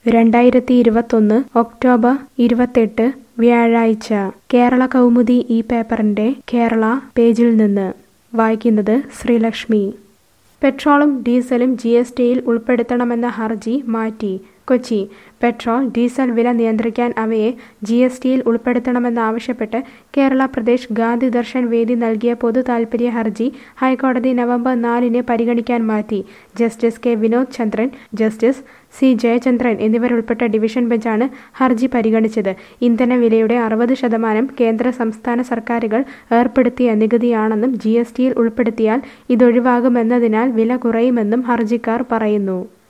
രണ്ടായിരത്തി ഇരുപത്തൊന്ന് ഒക്ടോബർ ഇരുപത്തെട്ട് വ്യാഴാഴ്ച കേരള കൗമുദി ഈ പേപ്പറിന്റെ കേരള പേജിൽ നിന്ന് വായിക്കുന്നത് ശ്രീലക്ഷ്മി പെട്രോളും ഡീസലും ജി എസ് ടിയിൽ ഉൾപ്പെടുത്തണമെന്ന ഹർജി മാറ്റി കൊച്ചി പെട്രോൾ ഡീസൽ വില നിയന്ത്രിക്കാൻ അവയെ ജി എസ് ടിയിൽ ഉൾപ്പെടുത്തണമെന്നാവശ്യപ്പെട്ട് കേരള പ്രദേശ് ഗാന്ധി ദർശൻ വേദി നൽകിയ പൊതു താൽപര്യ ഹർജി ഹൈക്കോടതി നവംബർ നാലിന് പരിഗണിക്കാൻ മാറ്റി justice K Vinod Chandran justice C Jayachandran എന്നിവരുൾപ്പെട്ട ഡിവിഷൻ ബെഞ്ചാണ് ഹർജി പരിഗണിച്ചത് ഇന്ധനവിലയുടെ അറുപത് ശതമാനം കേന്ദ്ര സംസ്ഥാന സർക്കാരുകൾ ഏർപ്പെടുത്തിയ നികുതിയാണെന്നും ജി എസ് ടിയിൽ ഉൾപ്പെടുത്തിയാൽ ഇതൊഴിവാകുമെന്നതിനാൽ വില കുറയുമെന്നും ഹർജിക്കാർ പറയുന്നു